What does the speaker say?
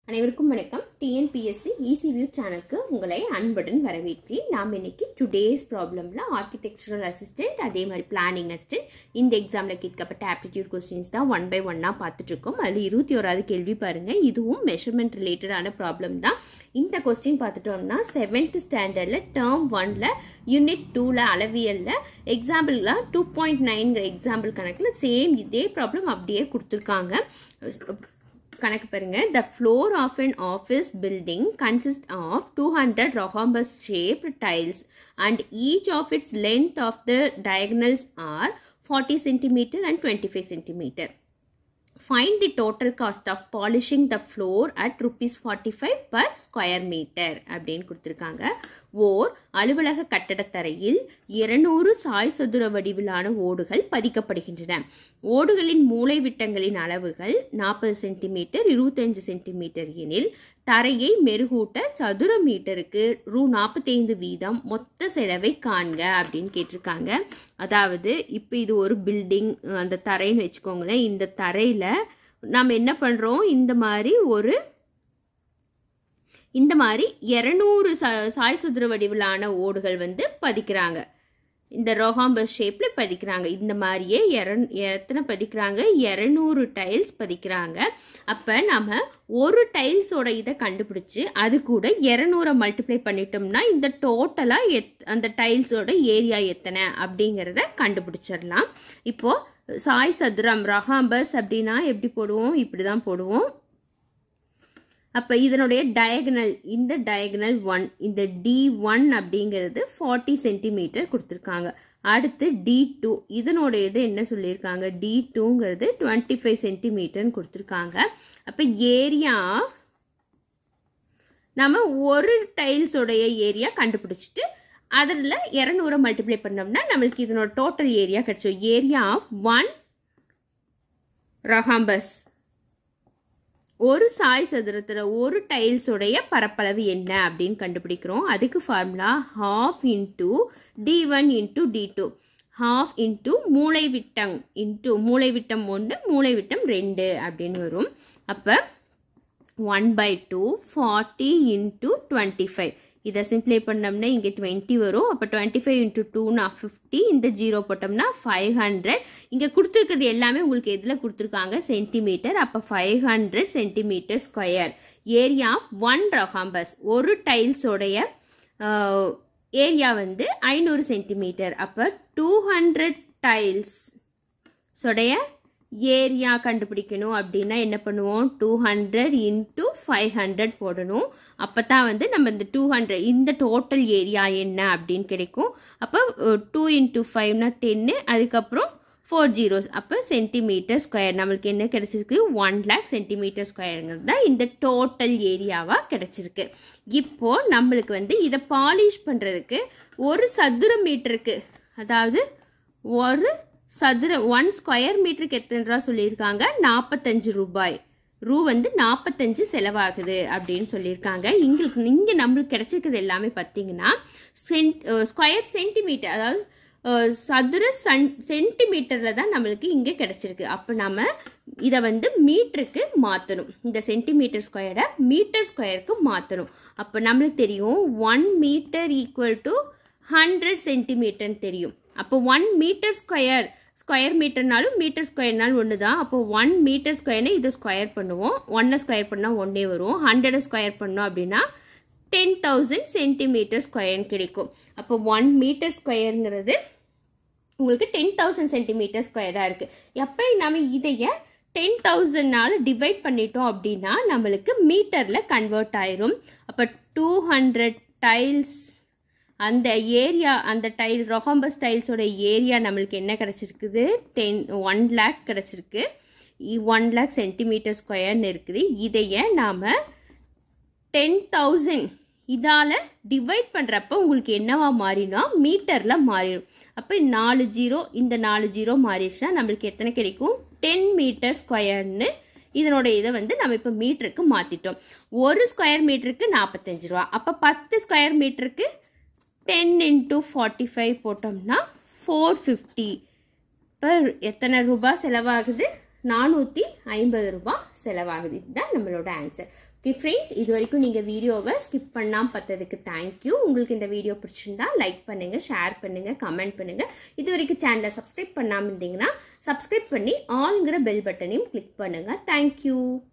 அனைவருக்கும் வணக்கம் TNPSC easy view சேனலுக்கு உங்களை அன்புடன் வரவேற்கிறேன் நாம் இன்னைக்கு டுடேஸ் ப்ராப்ளம்ல ஆர்கிடெக்சரல் அசிஸ்டன்ட் அதே மாதிரி பிளானிங் அசிஸ்டன்ட் இந்த எக்ஸாமில் கேட்கப்பட்ட ஆப்டிடியூட் கொஸ்டின்ஸ் தான் ஒன் பை ஒன்னாக பார்த்துட்டு இருக்கோம் அதில் இருபத்தி ஓராவது கேள்வி பாருங்க இதுவும் மெஷர்மெண்ட் ரிலேட்டடான ப்ராப்ளம் தான் இந்த கொஸ்டின் பார்த்துட்டோம்னா செவன்த் ஸ்டாண்டர்டில் டேர்ம் ஒன்ல யூனிட் டூவில் அளவியலில் எக்ஸாம்பிள்லாம் டூ பாயிண்ட் நைன்கிற எக்ஸாம்பிள் கணக்கில் சேம் இதே ப்ராப்ளம் அப்படியே கொடுத்துருக்காங்க கணக்கு பாருங்க the floor of an office building consist of two hundred rhombus shape tiles and each of its length of the diagonals are forty centimetre and twenty five centimetre find the total cost of polishing the floor at rupees 45 per square meter அப்படின்னு கொடுத்துருக்காங்க ஓர் அலுவலக கட்டடத்தரையில் இருநூறு சாய் சதுர வடிவிலான ஓடுகள் பதிக்கப்படுகின்றன ஓடுகளின் மூலைவிட்டங்களின் அளவுகள் நாற்பது centimetre இருபத்தஞ்சு சென்டிமீட்டர் எனில் தரையை மெருகூட்ட சதுர மீட்டருக்கு ரூ நாற்பத்தைந்து வீதம் மொத்த செலவை காண்க அப்படின்னு கேட்டிருக்காங்க அதாவது இப்போ இது ஒரு பில்டிங் அந்த தரைன்னு வச்சுக்கோங்களேன் இந்த தரையில் நம்ம என்ன பண்ணுறோம் இந்த மாதிரி ஒரு இந்த மாதிரி இரநூறு ச சாய் சுதிர வடிவிலான ஓடுகள் வந்து பதிக்கிறாங்க இந்த ரோஹாம்பஸ் ஷேப்பில் பதிக்கிறாங்க இந்த மாதிரியே இரண் எத்தனை பதிக்கிறாங்க இரநூறு டைல்ஸ் பதிக்கிறாங்க அப்போ நம்ம ஒரு டைல்ஸோட இதை கண்டுபிடிச்சி அது கூட இரநூறை மல்டிப்ளை பண்ணிட்டோம்னா இந்த டோட்டலாக எத் அந்த டைல்ஸோட ஏரியா எத்தனை அப்படிங்கிறத கண்டுபிடிச்சிடலாம் இப்போது சாய் சதுரம் ரஹாம்பஸ் அப்படின்னா எப்படி போடுவோம் இப்படி தான் போடுவோம் அப்போ இதனுடைய டயகனல் இந்த டயகனல் ஒன் இந்த டி ஒன் அப்படிங்கிறது ஃபார்ட்டி சென்டிமீட்டர் கொடுத்துருக்காங்க அடுத்து டி டூ இதனுடைய இது என்ன சொல்லியிருக்காங்க டி டூங்கிறது டுவெண்ட்டி ஃபைவ் சென்டிமீட்டர்னு கொடுத்துருக்காங்க அப்போ ஏரியா நம்ம ஒரு டைல்ஸோடைய ஏரியா கண்டுபிடிச்சிட்டு அதில் இரநூறு மல்டிப்ளை பண்ணோம்னா நம்மளுக்கு இதனோட டோட்டல் ஏரியா கிடைச்சோம் ஏரியா ஆஃப் ஒன் ரஹாம்பஸ் ஒரு சாய் சதுரத்தில் ஒரு டைல்ஸோடைய பரப்பளவு என்ன அப்படின்னு கண்டுபிடிக்கிறோம் அதுக்கு formula half into d one into d two half into மூளைவிட்டம் இன்ட்டு மூளைவிட்டம் ஒன்று மூளைவிட்டம் ரெண்டு அப்படின்னு வரும் அப்போ one by two forty into twenty five இதை சிம்ப்ளை பண்ணோம்னா இங்கே டுவெண்ட்டி வரும் அப்போ டுவெண்ட்டி ஃபைவ் இன்ட்டு டூனா ஃபிஃப்டி இந்த ஜீரோ போட்டோம்னா ஃபைவ் ஹண்ட்ரட் இங்கே கொடுத்துருக்கிறது எல்லாமே உங்களுக்கு எதில் கொடுத்துருக்காங்க சென்டிமீட்டர் அப்போ five hundred centimetre square area one rhombus ஒரு டைல்ஸோடைய ஏரியா வந்து ஐநூறு சென்டிமீட்டர் அப்போ டூ ஹண்ட்ரட் டைல்ஸ் உடைய ஏரியா கண்டுபிடிக்கணும் அப்படின்னா என்ன பண்ணுவோம் two hundred into five hundred போடணும் அப்போ தான் வந்து நம்ம இந்த டூ ஹண்ட்ரட் இந்த டோட்டல் ஏரியா என்ன அப்படின்னு கிடைக்கும் அப்போ டூ இன்ட்டு ஃபைவ்னா டென்னு அதுக்கப்புறம் ஃபோர் ஜீரோஸ் அப்போ சென்டிமீட்டர் ஸ்கொயர் நம்மளுக்கு என்ன கிடச்சிருக்கு ஒன் லேக் சென்டிமீட்டர் ஸ்கொயருங்கிறது தான் இந்த டோட்டல் ஏரியாவாக கிடச்சிருக்கு இப்போது நம்மளுக்கு வந்து இதை பாலிஷ் பண்ணுறதுக்கு ஒரு சதுர மீட்டருக்கு அதாவது ஒரு சதுர ஒன் ஸ்கொயர் மீட்டருக்கு எத்தனை ரூபா சொல்லியிருக்காங்க நாற்பத்தஞ்சு ரூபாய் ரூ வந்து நாற்பத்தஞ்சு செலவாகுது அப்படின்னு சொல்லியிருக்காங்க எங்களுக்கு இங்கே நம்மளுக்கு கிடைச்சிருக்கிறது எல்லாமே பார்த்தீங்கன்னா சென்ட் ஸ்கொயர் சென்டிமீட்டர் அதாவது சதுர சன் சென்டிமீட்டரில் தான் நம்மளுக்கு இங்கே கிடச்சிருக்கு அப்போ நம்ம இதை வந்து மீட்டருக்கு மாற்றணும் இந்த சென்டிமீட்டர் ஸ்கொயரை மீட்டர் ஸ்கொயருக்கு மாற்றணும் அப்போ நம்மளுக்கு தெரியும் one metre equal to hundred சென்டிமீட்டர்னு தெரியும் அப்போ ஒன் மீட்டர் ஸ்கொயர் ஸ்கொயர் மீட்டர்னாலும் மீட்டர் ஸ்கொயர்னாலும் ஒன்று தான் அப்போ ஒன் மீட்டர் ஸ்கொயர்னு இதை ஸ்கொயர் பண்ணுவோம் ஒன்னை ஸ்கொயர் பண்ணால் ஒன்றே வரும் ஹண்ட்ரடை ஸ்கொயர் பண்ணோம் அப்படின்னா டென் தௌசண்ட் சென்டிமீட்டர் ஸ்கொயர்னு கிடைக்கும் அப்போ ஒன் மீட்டர் ஸ்கொயருங்கிறது உங்களுக்கு டென் தௌசண்ட் சென்டிமீட்டர் ஸ்கொயராக இருக்குது எப்போ நம்ம இதைய டென் தௌசண்ட்னால டிவைட் பண்ணிட்டோம் அப்படின்னா நம்மளுக்கு மீட்டரில் கன்வெர்ட் ஆயிரும் அப்போ டூ ஹண்ட்ரட் டைல்ஸ் அந்த ஏரியா அந்த டைல் ரொஹாம்பஸ் டைல்ஸோட ஏரியா நம்மளுக்கு என்ன கிடச்சிருக்குது டென் ஒன் லேக் கிடச்சிருக்கு ஒன் லேக் சென்டிமீட்டர் ஸ்கொயர்னு இருக்குது இதைய நாம் டென் தௌசண்ட் இதால் டிவைட் பண்ணுறப்ப உங்களுக்கு என்னவா மாறினா மீட்டரில் மாறிடும் அப்போ நாலு ஜீரோ இந்த நாலு ஜீரோ மாறிடுச்சுன்னா நம்மளுக்கு எத்தனை கிடைக்கும் டென் மீட்டர் ஸ்கொயர்னு இதனோட இதை வந்து நம்ம இப்போ மீட்டருக்கு மாற்றிட்டோம் ஒரு ஸ்கொயர் மீட்டருக்கு நாற்பத்தஞ்சு ரூபா அப்போ பத்து ஸ்கொயர் மீட்டருக்கு டென் இன்ட்டு ஃபார்ட்டி ஃபைவ் போட்டோம்னா ஃபோர் ஃபிஃப்டி இப்போ எத்தனை ரூபாய் செலவாகுது நானூற்றி ஐம்பது ரூபாய் செலவாகுது இதுதான் நம்மளோட ஆன்சர் ஓகே ஃப்ரெண்ட்ஸ் இது வரைக்கும் நீங்கள் வீடியோவை ஸ்கிப் பண்ணாமல் பார்த்ததுக்கு தேங்க்யூ உங்களுக்கு இந்த வீடியோ பிடிச்சிருந்தா லைக் பண்ணுங்கள் ஷேர் பண்ணுங்கள் கமெண்ட் பண்ணுங்கள் இது வரைக்கும் சேனலை சப்ஸ்கிரைப் பண்ணாமல் இருந்தீங்கன்னா சப்ஸ்கிரைப் பண்ணி ஆல்ங்கிற பெல் பட்டனையும் கிளிக் பண்ணுங்கள் தேங்க்யூ